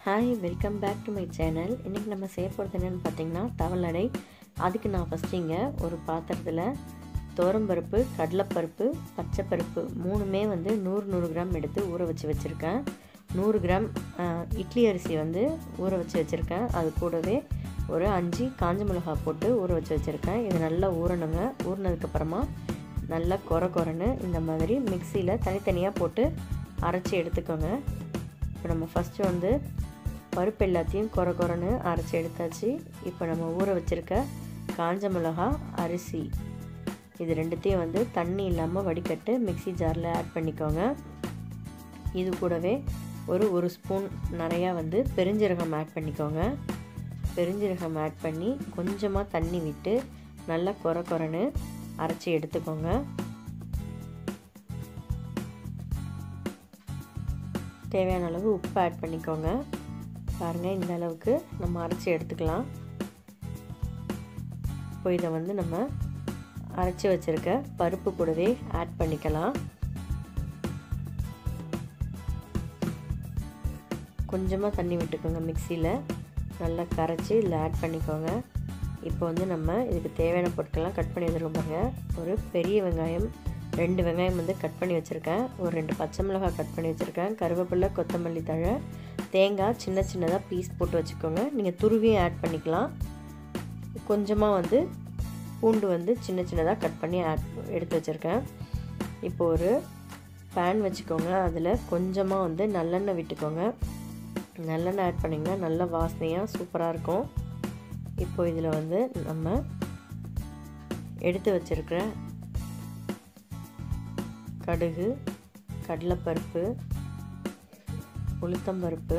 hi welcome back to my channel இன்றைக்கி நம்ம செய்ய போகிறது என்னென்னு பார்த்தீங்கன்னா தவளடை அதுக்கு நான் ஃபஸ்ட்டு இங்கே ஒரு பாத்திரத்தில் துவரம்பருப்பு கடலைப்பருப்பு பச்சைப்பருப்பு மூணுமே வந்து நூறு நூறு கிராம் எடுத்து ஊற வச்சு வச்சுருக்கேன் நூறு கிராம் ஆஹ், இட்லி அரிசி வந்து ஊற வச்சு வச்சுருக்கேன் அது கூடவே ஒரு அஞ்சு காஞ்ச மிளகாய் போட்டு ஊற வச்சு வச்சுருக்கேன் இது நல்லா ஊறணுங்க ஊறினதுக்கப்புறமா நல்லா கொர கொரன்னு இந்த மாதிரி மிக்சியில் தனித்தனியாக போட்டு அரைச்சி எடுத்துக்கோங்க இப்போ நம்ம ஃபஸ்ட்டு வந்து பருப்பு எல்லாத்தையும் கொர கொரன்னு அரைச்சி எடுத்தாச்சு இப்போ நம்ம ஊற வச்சுருக்க காஞ்ச மிளகா அரிசி இது ரெண்டுத்தையும் வந்து தண்ணி இல்லாமல் வடிகட்டு மிக்ஸி ஜாரில் ஆட் பண்ணிக்கோங்க இது கூடவே ஒரு ஒரு ஸ்பூன் நிறையா வந்து பெருஞ்சீரகம் ஆட் பண்ணிக்கோங்க பெருஞ்சீரகம் ஆட் பண்ணி கொஞ்சமாக தண்ணி விட்டு நல்லா கொர கொரன்னு அரைச்சி எடுத்துக்கோங்க தேவையான அளவு உப்பு ஆட் பண்ணிக்கோங்க பாருங்கள் இந்த அளவுக்கு நம்ம அரைச்சி எடுத்துக்கலாம் இப்போ இதை வந்து நம்ம அரைச்சி வச்சுருக்க பருப்பு கூடவே ஆட் பண்ணிக்கலாம் கொஞ்சமாக தண்ணி விட்டுக்கோங்க மிக்சியில் நல்லா கரைச்சி இதில் ஆட் பண்ணிக்கோங்க இப்போ வந்து நம்ம இதுக்கு தேவையான பொருட்கள்லாம் கட் பண்ணி வச்சுருக்கோம் பாருங்க ஒரு பெரிய வெங்காயம் ரெண்டு வெங்காயம் வந்து கட் பண்ணி வச்சுருக்கேன் ஒரு ரெண்டு பச்சை மிளகாய் கட் பண்ணி வச்சுருக்கேன் கருவேப்பிலை கொத்தமல்லி தழை தேங்காய் சின்ன சின்னதாக பீஸ் போட்டு வச்சுக்கோங்க நீங்கள் துருவியும் ஆட் பண்ணிக்கலாம் கொஞ்சமாக வந்து பூண்டு வந்து சின்ன சின்னதாக கட் பண்ணி ஆட் எடுத்து வச்சுருக்கேன் இப்போ ஒரு பேன் வச்சுக்கோங்க அதில் கொஞ்சமாக வந்து நல்லெண்ணெய் விட்டுக்கோங்க நல்லெண்ணெய் ஆட் பண்ணிங்கன்னா நல்ல வாசனையாக சூப்பராக இருக்கும் இப்போ இதில் வந்து நம்ம எடுத்து வச்சுருக்கிற கடுகு கடலைப்பருப்பு உளுத்தம்பருப்பு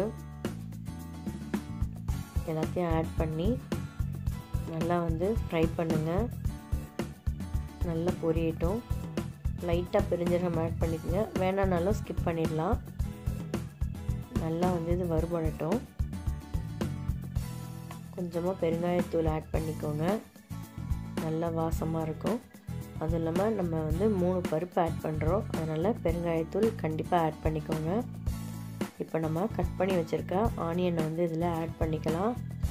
எல்லாத்தையும் ஆட் பண்ணி நல்லா வந்து ஃப்ரை பண்ணுங்கள் நல்லா பொரியட்டும் லைட்டாக பெருஞ்சீரகம் ஆட் பண்ணிக்கோங்க வேணானாலும் ஸ்கிப் பண்ணிடலாம் நல்லா வந்து இது வறுபடட்டும் கொஞ்சமாக பெருங்காயத்தூள் ஆட் பண்ணிக்கோங்க நல்லா வாசமாக இருக்கும் அதுவும் இல்லாமல் நம்ம வந்து மூணு பருப்பு ஆட் பண்ணுறோம் அதனால் பெருங்காயத்தூள் கண்டிப்பாக ஆட் பண்ணிக்கோங்க இப்போ நம்ம கட் பண்ணி வச்சுருக்க ஆனியனை வந்து இதில் ஆட் பண்ணிக்கலாம்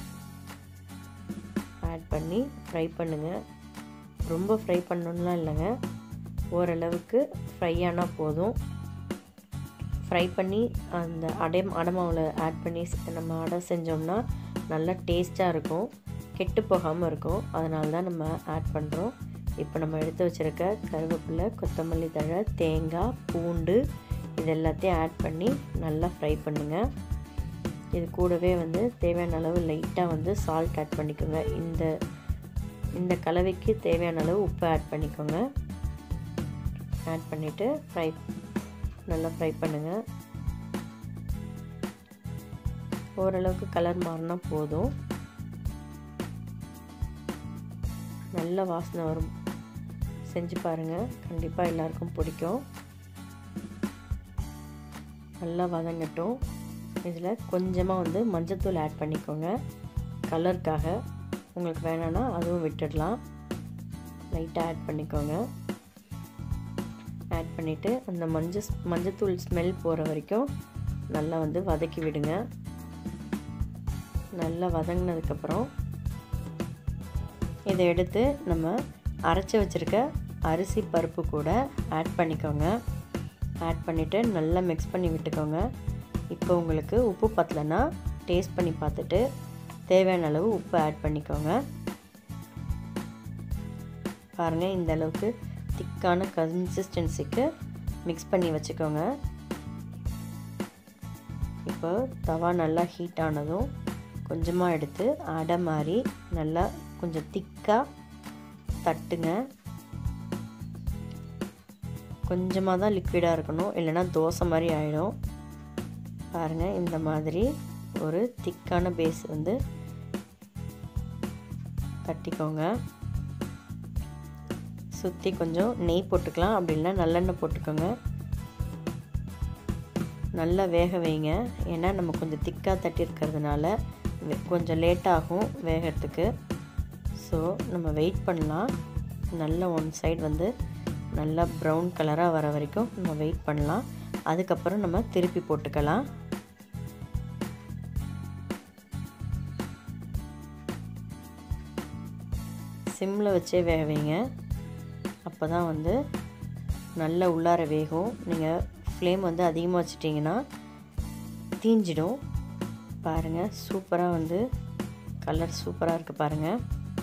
ஆட் பண்ணி ஃப்ரை பண்ணுங்கள் ரொம்ப ஃப்ரை பண்ணணும்லாம் இல்லைங்க ஓரளவுக்கு ஃப்ரை ஆனால் போதும் ஃப்ரை பண்ணி அந்த அடை அடமாவில் ஆட் பண்ணி நம்ம அடை செஞ்சோம்னா நல்லா டேஸ்ட்டாக இருக்கும் கெட்டு போகாமல் இருக்கும் அதனால தான் நம்ம ஆட் பண்ணுறோம் இப்போ நம்ம எடுத்து வச்சுருக்க கருவேப்பிலை கொத்தமல்லி தழை தேங்காய் பூண்டு இது எல்லாத்தையும் ஆட் பண்ணி நல்லா ஃப்ரை பண்ணுங்கள் இது கூடவே வந்து தேவையான அளவு லைட்டாக வந்து சால்ட் ஆட் பண்ணிக்கோங்க இந்த இந்த கலவைக்கு தேவையான அளவு உப்பு ஆட் பண்ணிக்கோங்க ஆட் பண்ணிவிட்டு ஃப்ரை நல்லா ஃப்ரை பண்ணுங்கள் ஓரளவுக்கு கலர் மாறினா போதும் நல்ல வாசனை வரும் செஞ்சு பாருங்கள் கண்டிப்பாக எல்லாருக்கும் பிடிக்கும் நல்லா வதங்கட்டும் இதில் கொஞ்சமாக வந்து மஞ்சத்தூள் ஆட் பண்ணிக்கோங்க கலருக்காக உங்களுக்கு வேணான்னா அதுவும் விட்டுடலாம் லைட்டாக ஆட் பண்ணிக்கோங்க ஆட் பண்ணிவிட்டு அந்த மஞ்சள் மஞ்சத்தூள் ஸ்மெல் போகிற வரைக்கும் நல்லா வந்து வதக்கி விடுங்க நல்லா வதங்கினதுக்கப்புறம் இதை எடுத்து நம்ம அரைச்சி வச்சுருக்க அரிசி பருப்பு கூட ஆட் பண்ணிக்கோங்க ஆட் பண்ணிவிட்டு நல்லா மிக்ஸ் பண்ணி விட்டுக்கோங்க இப்போ உங்களுக்கு உப்பு பத்தலைன்னா டேஸ்ட் பண்ணி பார்த்துட்டு தேவையான அளவு உப்பு ஆட் பண்ணிக்கோங்க பாருங்கள் இந்த அளவுக்கு திக்கான கன்சிஸ்டன்சிக்கு மிக்ஸ் பண்ணி வச்சுக்கோங்க இப்போ தவா நல்லா ஹீட் ஆனதும் கொஞ்சமாக எடுத்து அடை மாதிரி நல்லா கொஞ்சம் திக்காக தட்டுங்க கொஞ்சமாக தான் லிக்விடாக இருக்கணும் இல்லைனா தோசை மாதிரி ஆகிடும் பாருங்கள் இந்த மாதிரி ஒரு திக்கான பேஸ் வந்து தட்டிக்கோங்க சுற்றி கொஞ்சம் நெய் போட்டுக்கலாம் அப்படி இல்லைனா நல்லெண்ணெய் போட்டுக்கோங்க நல்லா வேக வைங்க ஏன்னா நம்ம கொஞ்சம் திக்காக தட்டி இருக்கிறதுனால கொஞ்சம் லேட் ஆகும் வேகிறதுக்கு ஸோ நம்ம வெயிட் பண்ணலாம் நல்ல ஒன் சைடு வந்து நல்லா ப்ரௌன் கலராக வர வரைக்கும் நம்ம வெயிட் பண்ணலாம் அதுக்கப்புறம் நம்ம திருப்பி போட்டுக்கலாம் சிம்மில் வச்சே வேக வைங்க அப்போ தான் வந்து நல்லா உள்ளார வேகும் நீங்கள் ஃப்ளேம் வந்து அதிகமாக வச்சிட்டிங்கன்னா தீஞ்சிடும் பாருங்கள் சூப்பராக வந்து கலர் சூப்பராக இருக்குது பாருங்கள்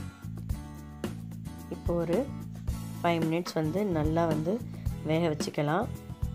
இப்போ ஒரு ஃபைவ் மினிட்ஸ் வந்து நல்லா வந்து வேக வச்சுக்கலாம்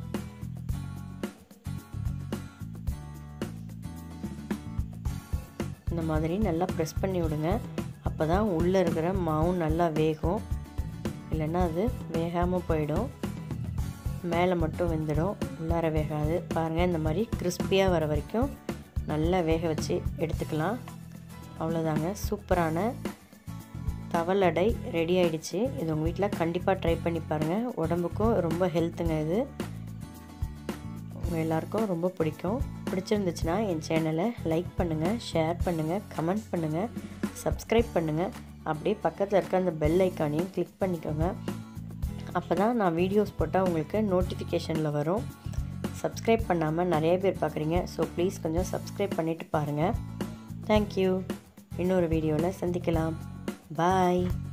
இந்த மாதிரி நல்லா ப்ரெஸ் பண்ணி விடுங்க அப்போ தான் உள்ளே இருக்கிற மாவும் நல்லா வேகும் இல்லைன்னா அது வேகாமல் போயிடும் மேலே மட்டும் வெந்துடும் உள்ளார வேகாது பாருங்கள் இந்த மாதிரி கிறிஸ்பியாக வர வரைக்கும் நல்லா வேக வச்சு எடுத்துக்கலாம் அவ்வளோதாங்க சூப்பரான தவளடை ரெடி ஆகிடுச்சு இது உங்கள் வீட்டில் கண்டிப்பாக ட்ரை பண்ணி பாருங்கள் உடம்புக்கும் ரொம்ப ஹெல்த்துங்க இது உங்கள் எல்லாருக்கும் ரொம்ப பிடிக்கும் பிடிச்சிருந்துச்சுன்னா என் சேனலை லைக் பண்ணுங்கள் ஷேர் பண்ணுங்கள் கமெண்ட் பண்ணுங்கள் சப்ஸ்கிரைப் பண்ணுங்கள் அப்படியே பக்கத்தில் இருக்க அந்த பெல் ஐக்கானையும் கிளிக் பண்ணிக்கோங்க அப்போ தான் நான் வீடியோஸ் போட்டால் உங்களுக்கு நோட்டிஃபிகேஷனில் வரும் சப்ஸ்கிரைப் பண்ணாமல் நிறைய பேர் பார்க்குறீங்க ஸோ ப்ளீஸ் கொஞ்சம் சப்ஸ்கிரைப் பண்ணிவிட்டு பாருங்கள் தேங்க்யூ இன்னொரு வீடியோவில் சந்திக்கலாம் பாய்